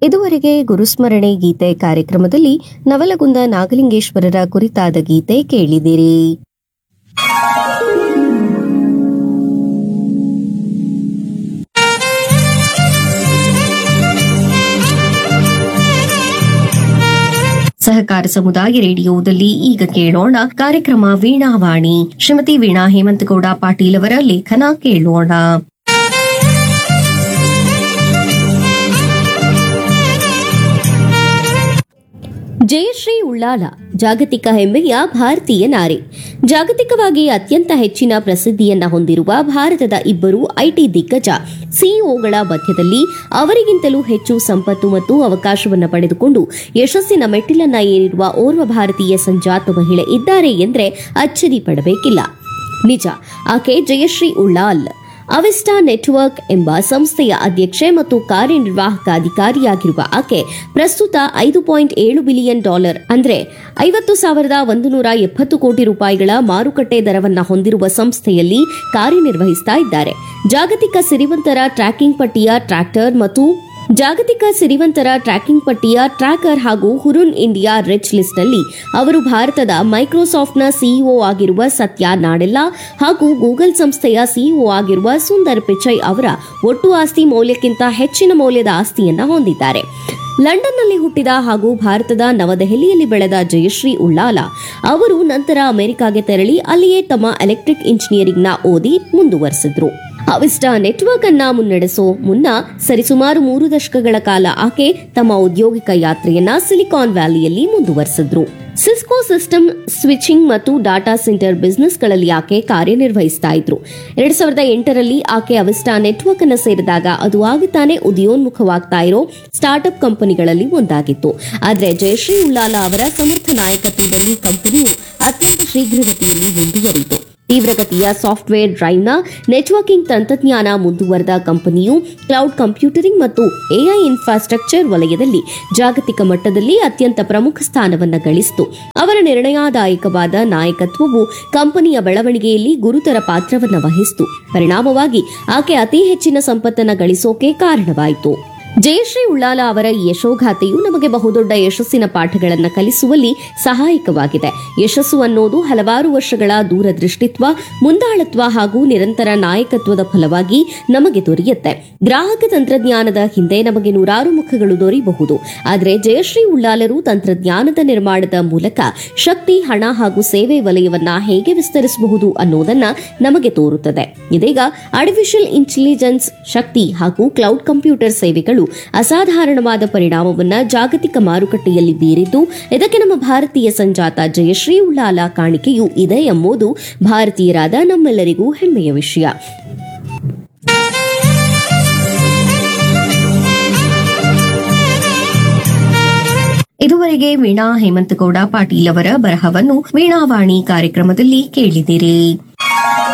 ಇದುವರೆಗೆ ಗುರುಸ್ಮರಣೆ ಗೀತೆ ಕಾರ್ಯಕ್ರಮದಲ್ಲಿ ನವಲಗುಂದ ನಾಗಲಿಂಗೇಶ್ವರರ ಕುರಿತಾದ ಗೀತೆ ಕೇಳಿದಿರಿ ಸಹಕಾರ ಸಮುದಾಯ ರೇಡಿಯೋದಲ್ಲಿ ಈಗ ಕೇಳೋಣ ಕಾರ್ಯಕ್ರಮ ವೀಣಾವಾಣಿ ಶ್ರೀಮತಿ ವೀಣಾ ಹೇಮಂತಗೌಡ ಪಾಟೀಲ್ ಅವರ ಲೇಖನ ಕೇಳೋಣ ಜಯಶ್ರೀ ಉಳ್ಳಾಲ ಜಾಗತಿಕ ಹೆಮ್ಮೆಯ ಭಾರತೀಯ ನಾರಿ ಜಾಗತಿಕವಾಗಿ ಅತ್ಯಂತ ಹೆಚ್ಚಿನ ಪ್ರಸಿದ್ಧಿಯನ್ನ ಹೊಂದಿರುವ ಭಾರತದ ಇಬ್ಬರು ಐಟಿ ದಿಗ್ಗಜ ಸಿಇಒಗಳ ಮಧ್ಯದಲ್ಲಿ ಅವರಿಗಿಂತಲೂ ಹೆಚ್ಚು ಸಂಪತ್ತು ಮತ್ತು ಅವಕಾಶವನ್ನು ಪಡೆದುಕೊಂಡು ಯಶಸ್ಸಿನ ಮೆಟ್ಟಿಲನ್ನ ಏರಿರುವ ಓರ್ವ ಭಾರತೀಯ ಸಂಜಾತ ಮಹಿಳೆ ಇದ್ದಾರೆ ಎಂದರೆ ಅಚ್ಚರಿ ಪಡಬೇಕಿಲ್ಲ ನಿಜ ಆಕೆ ಜಯಶ್ರೀ ಉಳ್ಳಾಲ್ ಅವಿಸ್ಟಾ ನೆಟ್ವರ್ಕ್ ಎಂಬ ಸಂಸ್ಥೆಯ ಅಧ್ಯಕ್ಷೆ ಮತ್ತು ಕಾರ್ಯನಿರ್ವಾಹಕ ಅಧಿಕಾರಿಯಾಗಿರುವ ಆಕೆ ಪ್ರಸ್ತುತ ಐದು ಪಾಯಿಂಟ್ ಏಳು ಬಿಲಿಯನ್ ಡಾಲರ್ ಅಂದ್ರೆ ಐವತ್ತು ಸಾವಿರದ ಒಂದು ನೂರ ಎಪ್ಪತ್ತು ಕೋಟಿ ರೂಪಾಯಿಗಳ ಮಾರುಕಟ್ಟೆ ದರವನ್ನ ಹೊಂದಿರುವ ಸಂಸ್ಥೆಯಲ್ಲಿ ಕಾರ್ಯನಿರ್ವಹಿಸ್ತಾ ಇದ್ದಾರೆ ಜಾಗತಿಕ ಸಿರಿವಂತರ ಟ್ರ್ಯಾಕಿಂಗ್ ಪಟ್ಟಿಯ ಟ್ರ್ಯಾಕ್ಟರ್ ಮತ್ತು ಜಾಗತಿಕ ಸಿರಿವಂತರ ಟ್ರ್ಯಾಕಿಂಗ್ ಪಟ್ಟಿಯ ಟ್ರ್ಯಾಕರ್ ಹಾಗೂ ಹುರುನ್ ಇಂಡಿಯಾ ರಿಚ್ ಲಿಸ್ಟ್ನಲ್ಲಿ ಅವರು ಭಾರತದ ಮೈಕ್ರೋಸಾಫ್ಟ್ನ ಸಿಇಒ ಆಗಿರುವ ಸತ್ಯ ನಾಡೆಲ್ಲಾ ಹಾಗೂ ಗೂಗಲ್ ಸಂಸ್ಥೆಯ ಸಿಇಒ ಆಗಿರುವ ಸುಂದರ್ ಪಿಚೈ ಅವರ ಒಟ್ಟು ಆಸ್ತಿ ಮೌಲ್ಯಕ್ಕಿಂತ ಹೆಚ್ಚಿನ ಮೌಲ್ಯದ ಆಸ್ತಿಯನ್ನ ಹೊಂದಿದ್ದಾರೆ ಲಂಡನ್ನಲ್ಲಿ ಹುಟ್ಟಿದ ಹಾಗೂ ಭಾರತದ ನವದೆಹಲಿಯಲ್ಲಿ ಬೆಳೆದ ಜಯಶ್ರೀ ಉಳ್ಳಾಲ ಅವರು ನಂತರ ಅಮೆರಿಕಾಗೆ ತೆರಳಿ ಅಲ್ಲಿಯೇ ತಮ್ಮ ಎಲೆಕ್ಟ್ರಿಕ್ ಇಂಜಿನಿಯರಿಂಗ್ನ ಓದಿ ಮುಂದುವರೆಸಿದ್ರು ಅವಿಸ್ಟಾ ನೆಟ್ವರ್ಕ್ ಅನ್ನ ಮುನ್ನಡೆಸೋ ಮುನ್ನ ಸರಿಸುಮಾರು ಮೂರು ದಶಕಗಳ ಕಾಲ ಆಕೆ ತಮ್ಮ ಔದ್ಯೋಗಿಕ ಯಾತ್ರೆಯನ್ನ ಸಿಲಿಕಾನ್ ವ್ಯಾಲಿಯಲ್ಲಿ ಮುಂದುವರೆಸಿದ್ರು ಸಿಸ್ಕೋ ಸಿಸ್ಟಮ್ ಸ್ವಿಚಿಂಗ್ ಮತ್ತು ಡಾಟಾ ಸೆಂಟರ್ ಬಿಸ್ನೆಸ್ಗಳಲ್ಲಿ ಆಕೆ ಕಾರ್ಯನಿರ್ವಹಿಸ್ತಾ ಇದ್ರು ಎರಡ್ ಸಾವಿರದ ಎಂಟರಲ್ಲಿ ಆಕೆ ಅವಿಸ್ಟಾ ನೆಟ್ವರ್ಕ್ ಅನ್ನು ಸೇರಿದಾಗ ಅದು ಆಗುತ್ತಾನೆ ಉದಯೋನ್ಮುಖವಾಗ್ತಾ ಇರೋ ಸ್ಟಾರ್ಟ್ಅಪ್ ಕಂಪನಿಗಳಲ್ಲಿ ಒಂದಾಗಿತ್ತು ಆದರೆ ಜಯಶ್ರೀ ಉಳ್ಳಾಲ ಅವರ ಸಮರ್ಥ ನಾಯಕತ್ವದಲ್ಲಿ ಕಂಪನಿಯು ಅತ್ಯಂತ ಶೀಘ್ರಗತಿಯಲ್ಲಿ ಮುಂದುವರಿಯಿತು ತೀವ್ರಗತಿಯ ಸಾಫ್ಟ್ವೇರ್ ಡ್ರೈವ್ನ ನೆಟ್ವರ್ಕಿಂಗ್ ತಂತ್ರಜ್ಞಾನ ಮುಂದುವರೆದ ಕಂಪನಿಯು ಕ್ಲೌಡ್ ಕಂಪ್ಯೂಟರಿಂಗ್ ಮತ್ತು ಎಐ ಇನ್ಫ್ರಾಸ್ಟ್ರಕ್ಚರ್ ವಲಯದಲ್ಲಿ ಜಾಗತಿಕ ಮಟ್ಟದಲ್ಲಿ ಅತ್ಯಂತ ಪ್ರಮುಖ ಸ್ಥಾನವನ್ನು ಗಳಿಸಿತು ಅವರ ನಿರ್ಣಯದಾಯಕವಾದ ನಾಯಕತ್ವವು ಕಂಪನಿಯ ಬೆಳವಣಿಗೆಯಲ್ಲಿ ಗುರುತರ ಪಾತ್ರವನ್ನು ವಹಿಸಿತು ಪರಿಣಾಮವಾಗಿ ಆಕೆ ಅತಿ ಹೆಚ್ಚಿನ ಸಂಪತ್ತನ್ನು ಗಳಿಸೋಕೆ ಕಾರಣವಾಯಿತು ಜಯಶ್ರೀ ಉಳ್ಳಾಲ ಅವರ ಈ ಯಶೋಗಾಥೆಯು ನಮಗೆ ಬಹುದೊಡ್ಡ ಯಶಸ್ಸಿನ ಪಾಠಗಳನ್ನು ಕಲಿಸುವಲ್ಲಿ ಸಹಾಯಕವಾಗಿದೆ ಯಶಸ್ಸು ಅನ್ನೋದು ಹಲವಾರು ವರ್ಷಗಳ ದೂರದೃಷ್ಟಿತ್ವ ಮುಂದಾಳತ್ವ ಹಾಗೂ ನಿರಂತರ ನಾಯಕತ್ವದ ಫಲವಾಗಿ ನಮಗೆ ದೊರೆಯುತ್ತೆ ಗ್ರಾಹಕ ತಂತ್ರಜ್ಞಾನದ ಹಿಂದೆ ನಮಗೆ ನೂರಾರು ಮುಖಗಳು ದೊರೆಯಬಹುದು ಆದರೆ ಜಯಶ್ರೀ ಉಳ್ಳಾಲರು ತಂತ್ರಜ್ಞಾನದ ನಿರ್ಮಾಣದ ಮೂಲಕ ಶಕ್ತಿ ಹಣ ಹಾಗೂ ಸೇವೆ ವಲಯವನ್ನ ಹೇಗೆ ವಿಸ್ತರಿಸಬಹುದು ಅನ್ನೋದನ್ನ ನಮಗೆ ತೋರುತ್ತದೆ ಇದೀಗ ಆರ್ಟಿಫಿಷಿಯಲ್ ಇಂಟೆಲಿಜೆನ್ಸ್ ಶಕ್ತಿ ಹಾಗೂ ಕ್ಲೌಡ್ ಕಂಪ್ಯೂಟರ್ ಸೇವೆಗಳು ಅಸಾಧಾರಣವಾದ ಪರಿಣಾಮವನ್ನ ಜಾಗತಿಕ ಮಾರುಕಟ್ಟೆಯಲ್ಲಿ ಬೀರಿದ್ದು ಇದಕ್ಕೆ ನಮ್ಮ ಭಾರತೀಯ ಸಂಜಾತ ಜಯಶ್ರೀ ಉಳ್ಳಾಲ ಕಾಣಿಕೆಯೂ ಇದೆ ಎಂಬುದು ಭಾರತೀಯರಾದ ನಮ್ಮೆಲ್ಲರಿಗೂ ಹೆಮ್ಮೆಯ ವಿಷಯ ಇದುವರೆಗೆ ವೀಣಾ ಹೇಮಂತಗೌಡ ಪಾಟೀಲ್ ಅವರ ಬರಹವನ್ನು ವೀಣಾವಾಣಿ ಕಾರ್ಯಕ್ರಮದಲ್ಲಿ ಕೇಳಿದಿರಿ